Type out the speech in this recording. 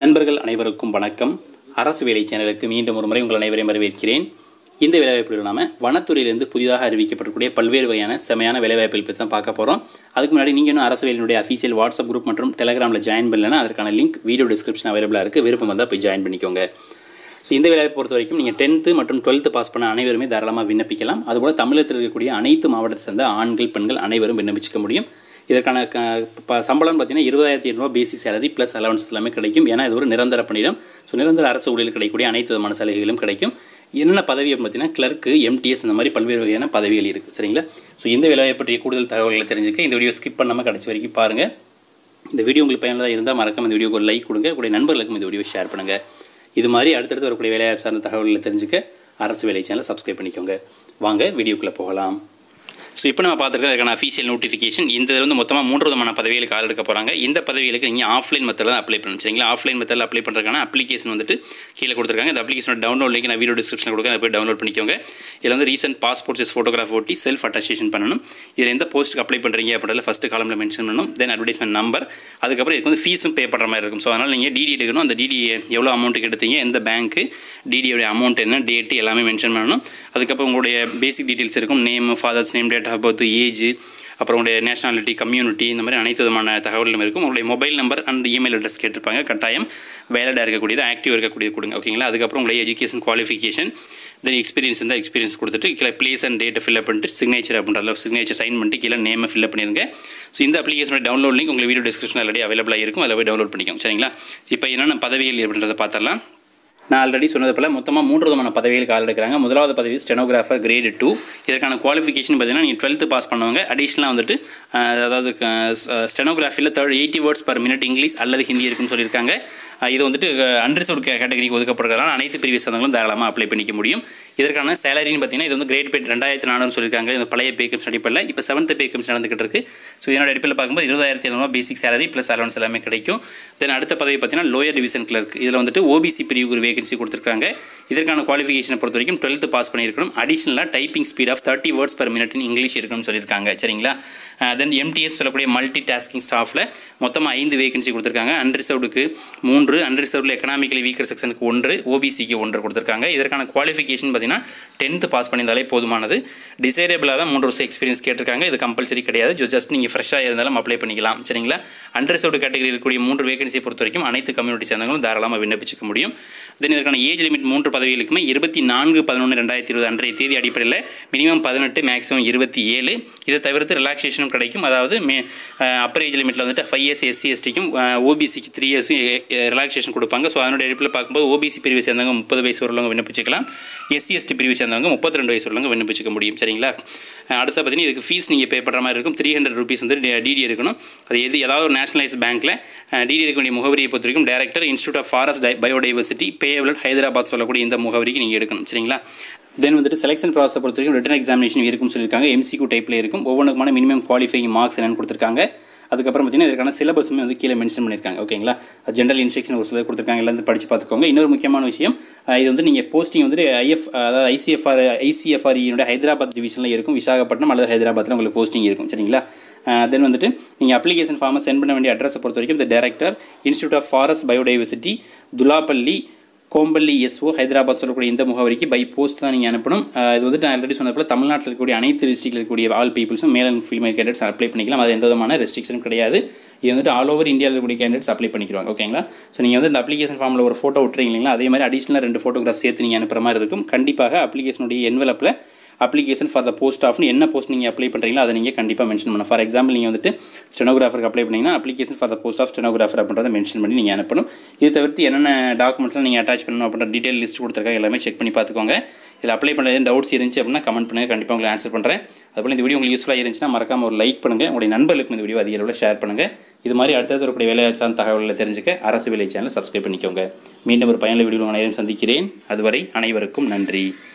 நண்பர்கள் அனைவருக்கும் வணக்கம் அரசு வேலை சேனலுக்கு மீண்டும் ஒரு முறை உங்கள் அனைவரையும் வரவேற்கிறேன் இந்த வேலைவாய்ப்பில் நாம வனத்துறையிலிருந்து புதிதாக அறிவிக்கப்படக்கூடிய பல்வேறு வகையான செமையான வேலைவாய்ப்புகள் பற்றி தான் பார்க்க போகிறோம் அதுக்கு முன்னாடி நீங்கள் இன்னும் அரசு வேலையினுடைய அஃபீஷியல் வாட்ஸ்அப் குரூப் மற்றும் டெலகிராமில் ஜாயின் பண்ணலன்னா அதற்கான லிங்க் வீடியோ டிஸ்கிரிப்ஷன் அவைலபிளாக இருக்குது விருப்பம் வந்தால் போய் ஜாயின் பண்ணிக்கோங்க ஸோ இந்த வேலையை பொறுத்த வரைக்கும் நீங்கள் டென்த்து மற்றும் டுவெல்த்து பாஸ் பண்ண அனைவருமே தாராளமாக விண்ணப்பிக்கலாம் அதுபோல் தமிழகத்தில் இருக்கக்கூடிய அனைத்து மாவட்டத்தை சேர்ந்த ஆண்கள் பெண்கள் அனைவரும் விண்ணப்பிச்சிக்க முடியும் இதற்கான க ப சம்பளம் பார்த்தீங்கன்னா இருபதாயிரத்தி எண்ணூறுவா பேசிக் சேலரி ப்ளஸ் அலவன்ஸ் எல்லாமே கிடைக்கும் ஏன்னா இது ஒரு நிரந்தர பணியிடம் ஸோ நிரந்தர அரசு ஊழியர் கிடைக்கக்கூடிய அனைத்து விதமான சலுகைகளும் கிடைக்கும் என்னென்ன பதவி அப்படின்னு பார்த்தீங்கன்னா கிளர்க்கு எம்டிஎஸ் இந்த மாதிரி பல்வேறு வகையான பதவிகள் இருக்குது சரிங்களா ஸோ இந்த வேலையை பற்றிய கூடுதல் தகவல்களை தெரிஞ்சுக்க இந்த வீடியோ ஸ்கிப் பண்ணாமல் கடைசி வரைக்கும் பாருங்கள் இந்த வீடியோ உங்களுக்கு பயனுள்ளதாக இருந்தால் மறக்காம இந்த வீடியோக்கு ஒரு லைக் கொடுங்க உங்களுடைய நண்பர்களுக்கும் இந்த வீடியோ ஷேர் பண்ணுங்கள் இது மாதிரி அடுத்தடுத்து வரக்கூடிய வேலையை சார்ந்த தகவல்களை தெரிஞ்சுக்க அரசு வேலை சேனலை சப்ஸ்கிரைப் பண்ணிக்கோங்க வாங்க வீடியோக்குள்ளே போகலாம் ஸோ இப்போ நம்ம பார்த்துருக்க அதுக்கான அஃபீஷியல் நோட்டிஃபிகேஷன் இந்த இதில் வந்து மொத்தமாக மூன்று விதமான பதவிகளுக்கு ஆள் எடுக்க போகிறாங்க இந்த பதவிகளுக்கு நீங்கள் ஆஃப்லைன் மெத்தடில் தான் அப்ளை பண்ணணும் சரிங்களா ஆஃப்லைன் மெத்தடில் அப்ளை பண்ணுறதுக்கான அப்ளிகேஷன் வந்துட்டு கீழே கொடுத்துருக்காங்க இந்த அப்ளிகேஷனோட டவுன்லோட் லிங்க் நான் வீடியோ டிஸ்கிரிப்ஷன் கொடுக்க அதை போய் டவுன்லோட் பண்ணிக்கோங்க இதில் வந்து ரீசெண்ட் பாஸ்போர்ட் சைஸ் ஃபோட்டோகிராஃப் ஒட்டி செல்ஃப் அட்டாஸ்டேஷன் பண்ணணும் இதில் எந்த போஸ்ட்டுக்கு அப்ளை பண்ணுறீங்க அப்படின்றத ஃபஸ்ட்டு காலமில் மென்ஷன் பண்ணணும் தென் அட்வர்டைஸ்மெண்ட் நம்பர் அதுக்கப்புறம் இதுக்கு வந்து ஃபீஸும் பே பண்ணுற மாதிரி இருக்கும் ஸோ அதனால் நீங்கள் டிடி எடுக்கணும் அந்த டிடி எவ்வளோ அமௌண்ட்டுக்கு எடுத்தீங்க எந்த பேங்க்கு டிடியோடைய அமௌண்ட் என்ன டேட்டு எல்லாமே மென்ஷன் பண்ணணும் அதுக்கப்புறம் உங்களுடைய பேசிக் டீட்டெயில்ஸ் இருக்கும் name father's name date of birth age அப்புறம் உங்களுடைய நேஷனாலிட்டி கம்யூனிட்டி இந்த மாதிரி அனைத்து விதமான தகவல்களும் இருக்கும் உங்களுடைய mobile number and email address கேட்டிருப்பாங்க கட்டாயம் வேலடாக இருக்கக்கூடியது ஆக்டிவ் இருக்கக்கூடியது கொடுங்க ஓகேங்களா அதுக்கப்புறம் உங்களுடைய எஜுகேஷன் குவாலிஃபிகேஷன் தென் எக்ஸ்பீரியன்ஸ் இருந்தால் எக்ஸ்பீரியன்ஸ் கொடுத்துட்டு கீழே பிளேஸ் அண்ட் டேட்டை ஃபில்அப் பண்ணிட்டு சிக்னேச்சர் அப்படின்றத சிக்னேச்சர் சைன் பண்ணிட்டு கீழே நேமை ஃபில்அப் பண்ணிருங்க ஸோ இந்த அப்ளிகேஷனோட டவுன்லோட் லிங்க் உங்களுக்கு வீடியோ டிஸ்கிரிப்ஷன் ஆல்ரெடி அவைலபிளாக இருக்கும் அதில் போய் டவுன்லோட் பண்ணிக்கோங்க சரிங்களா இப்போ என்னென்ன பதவிகள் அப்படின்றத பார்த்தரலாம் நான் ஆல்ரெடி சொன்னது போல் மொத்தமாக மூன்று விதமான பதவிகளுக்கு ஆள் எடுக்கிறாங்க முதலாவது பதவி ஸ்டெனோகிராஃபர் கிரேடு டூ இதற்கான குவாலிஃபிகேஷன் பார்த்தீங்கன்னா நீங்கள் டுவெல்த்து பாஸ் பண்ணுவாங்க அடிஷ்னலாக வந்துட்டு அதாவது ஸ்டெனோகிராஃபியில் third eighty words per minute English அல்லது ஹிந்தி இருக்குன்னு சொல்லியிருக்காங்க இது வந்துட்டு அன்ரிசர்வ் கேட்டகரிக்கு ஒதுக்கப்படுறதுனால அனைத்து பிரிவு சார்ந்தவங்களும் தாராளமாக அப்ளை பண்ணிக்க முடியும் இதற்கான சேலரின்னு பார்த்தீங்கன்னா இது வந்து கிரேட் பே ரெண்டாயிரத்தி நானூறு சொல்லியிருக்காங்க இந்த பழைய பே கம்ஸ் அடிப்படையில் இப்போ செவன்த் பே கம்ஸ் நடந்துகிட்டு இருக்கு ஸோ இதனோட அடிப்படையில் பார்க்கும்போது இருபதாயிரத்தி எழுநூறுவா பேசிக் சேலரி ப்ளஸ் அலவன்ஸ் எல்லாமே கிடைக்கும் தென் அடுத்த பதவி பார்த்தீங்கன்னா லோயர் டிவிஷன் கிளர்க் இதில் வந்துட்டு ஓபிசி பிரிவுக்கு ஒரு வேகன்சி கொடுத்துருக்காங்க இதற்கான குவாலிஃபிகேஷனை பொறுத்த வரைக்கும் டுவெல்த்து பாஸ் பண்ணியிருக்கணும் அடிஷனலாக typing speed of thirty words per minute in English இருக்குன்னு சொல்லியிருக்காங்க சரிங்களா தென் எம்டிஎஸ் சொல்லக்கூடிய மல்டி டாஸ்கிங் ஸ்டாஃபில் மொத்தமாக ஐந்து வேகன்சி கொடுத்துருக்காங்க அன்ரிசர்வ்டுக்கு மூன்று அன்ரிசர்வ்டில் எக்கனாமிக்கலி வீக்கர் செக்ஷனுக்கு ஒன்று ஓபிசிக்கு ஒன்று கொடுத்துருக்காங்க இதற்கான குவாலிஃபிகேஷன் பார்த்தீங்கன்னா டென்த்து பாஸ் பண்ணியிருந்தாலே போதுமானது டிசைரபிளாக தான் மூன்று வருஷம் எக்ஸ்பீரியன்ஸ் கேட்டிருக்காங்க இது கம்பல்சரி கிடையாது ஜஸ்ட் நீங்கள் ஃப்ரெஷ்ஷாக இருந்தாலும் அப்ளை பண்ணிக்கலாம் சரிங்களா அன்ரிசர்வ்டு கேட்டகரி இருக்கக்கூடிய மூன்று வேகன்சியை பொறுத்த வரைக்கும் அனைத்து கம்யூனிட்டி சேர்ந்தவங்களும் தாராளமாக விண்ணப்பிச்சிக்க முடியும் தென் இதற்கான ஏஜ் லிமிட் மூன்று பதவிகளுக்குமே இருபத்தி நான்கு பதினொன்று ரெண்டாயிரத்தி இருபது அன்றைய தேதி அடிப்படையில் மினிமம் பதினெட்டு மேக்ஸிமம் இருபத்தி ஏழு இதை தவிர்த்து ரிலாக்ஸேஷனும் கிடைக்கும் அதாவது மே அப்பர் ஏஜ் லிமிட்டில் வந்துட்டு ஃபைவ் இயர்ஸ் எஸ்சி எஸ்டிக்கும் ஓபிசிக்கு த்ரீ இயர்ஸும் ரிலாக்ஸேஷன் கொடுப்பாங்க ஸோ அதனுடைய அடிப்படையில் பார்க்கும்போது ஓபிசி பிரிவை சேர்ந்தவங்க முப்பது வயசு வரலவங்க விண்ணப்பிச்சிக்கலாம் எஸ்சி எஸ்டி பிரிவை சேர்ந்தவங்க முப்பத்தி ரெண்டு வயசு வரலவங்க விண்ணப்பிச்சிக்க முடியும் சரிங்களா அடுத்த பார்த்தீங்கன்னா இதுக்கு ஃபீஸ் நீங்கள் பே பண்ணுற மாதிரி இருக்கும் த்ரீ ஹண்ட்ரட் ருபீஸ் வந்து டிடி எடுக்கணும் அது எது ஏதாவது ஒரு நேஷனலைஸ் பேங்க்கில் டிடி எடுக்க வேண்டிய முகவரியை பொறுத்த வரைக்கும் director institute of forest biodiversity பேவல் ஹைதராபாத் சொல்லக்கூடிய இந்த முகவரிக்கு நீங்கள் எடுக்கணும் சரிங்களா தென் வந்துட்டு செலெக்ஷன் ப்ராசஸை பொறுத்த வரைக்கும் ரிட்டன் எக்ஸாமினேஷன் இருக்கும்னு சொல்லியிருக்காங்க எம்சிக்யூ டைப்பில் இருக்கும் ஒவ்வொன்றுக்குமான மினிமம் குவாலிஃபைங் மார்க்ஸ் என்னென்னு கொடுத்துருக்காங்க அதுக்கப்புறம் பார்த்தீங்கன்னா இதற்கான சிலபஸுமே வந்து கீழே மென்ஷன் பண்ணியிருக்காங்க ஓகேங்களா ஜென்ரல் இன்ஸ்ட்ரக்ஷன் ஒரு சிலர் கொடுத்துருக்காங்க எல்லாம் படித்து பார்த்துக்கோங்க இன்னொரு முக்கியமான விஷயம் இது வந்து நீங்கள் போஸ்டிங் வந்துட்டு ஐஎஃப் அதாவது ஐசிஎஃப்ஆர் ஐசிஎஃப்ஆர்இனுடைய ஹைதராபாத் டிவிஷனில் இருக்கும் விசாகப்பட்டினம் அல்லது ஹைதராபாத்தில் உங்களுக்கு போஸ்டிங் இருக்கும் சரிங்களா தென் வந்துட்டு நீங்கள் அப்ளிகேஷன் ஃபார்மை சென்ட் பண்ண வேண்டிய அட்ரஸை பொறுத்த வரைக்கும் இந்த director institute of forest biodiversity Dulapally Kompally SO Hyderabad சொல்லக்கூடிய இந்த முகவரிக்கு பை போஸ்ட் தான் நீங்கள் அனுப்பணும் இது வந்துட்டு நான் ஆல்ரெடி சொன்னப்போ தமிழ்நாட்டில் இருக்கக்கூடிய அனைத்து டிஸ்ட்ரிக்டில் இருக்கக்கூடிய all பீப்புள்ஸும் male and female கேண்டேட்ஸ் apply பண்ணிக்கலாம் அது எந்த விதமான ரெஸ்ட்ரிக்ஷனும் கிடையாது இது வந்துட்டு ஆல் ஓவர் இந்தியாவில் இருக்கக்கூடிய கேண்டேட்ஸ் அப்ளை பண்ணிக்கிறாங்க ஓகேங்களா ஸோ நீங்கள் வந்து இந்த அப்ளிகேஷன் ஃபார்மில் ஒரு ஃபோட்டோ விட்டுறீங்க இல்லைங்களா அதே மாதிரி அடிஷனலாக ரெண்டு ஃபோட்டோகிராஃப் சேர்த்து நீங்கள் அனுப்புகிற மாதிரி இருக்கும் கண்டிப்பாக அப்ளிகேஷனுடைய என்வலப்பில் அப்ளிகேஷன் ஃபார் த போஸ்ட் ஆஃப்னு என்ன போஸ்ட் நீங்கள் அப்ளை பண்ணுறீங்களோ அதை நீங்கள் கண்டிப்பாக மென்ஷன் பண்ணணும் ஃபார் எக்ஸாம்பிள் நீங்கள் வந்துட்டு ஸ்டெனோகிராஃபருக்கு அப்ளை பண்ணிங்கன்னா application for the post of stenographer அப்படின்றத மென்ஷன் பண்ணி நீங்கள் அனுப்பணும் இது தவிர்த்து என்னென்ன டாக்குமெண்ட்ஸ்லாம் நீங்கள் அட்டாச் பண்ணணும் அப்படின்ற டீட்டெயில் லிஸ்ட் கொடுத்துருக்காங்க எல்லாமே செக் பண்ணி பார்த்துக்கோங்க இதில் அப்ளை பண்ண டவுட்ஸ் இருந்துச்சு அப்படின்னா கமெண்ட் பண்ணுங்கள் கண்டிப்பாக உங்களுக்கு ஆன்சர் பண்ணுறேன் அதுபோல் இந்த வீடியோ உங்களுக்கு யூஸ்ஃபுல்லாக இருந்துச்சுன்னா மறக்காம ஒரு லைக் பண்ணுங்கள் உங்களுடைய நண்பர்களுக்கு இந்த வீடியோ அதிக அளவில் ஷேர் பண்ணுங்கள் இது மாதிரி அடுத்தது வரக்கூடிய வேலை சார்ந்த தகவல்களை தெரிஞ்சுக்க அரசு வேலை சேனலை சப்ஸ்கிரைப் பண்ணிக்கோங்க மீண்டும் ஒரு பயனுள்ள வீடியோ அனைவரும் சந்திக்கிறேன் அதுவரை அனைவருக்கும் நன்றி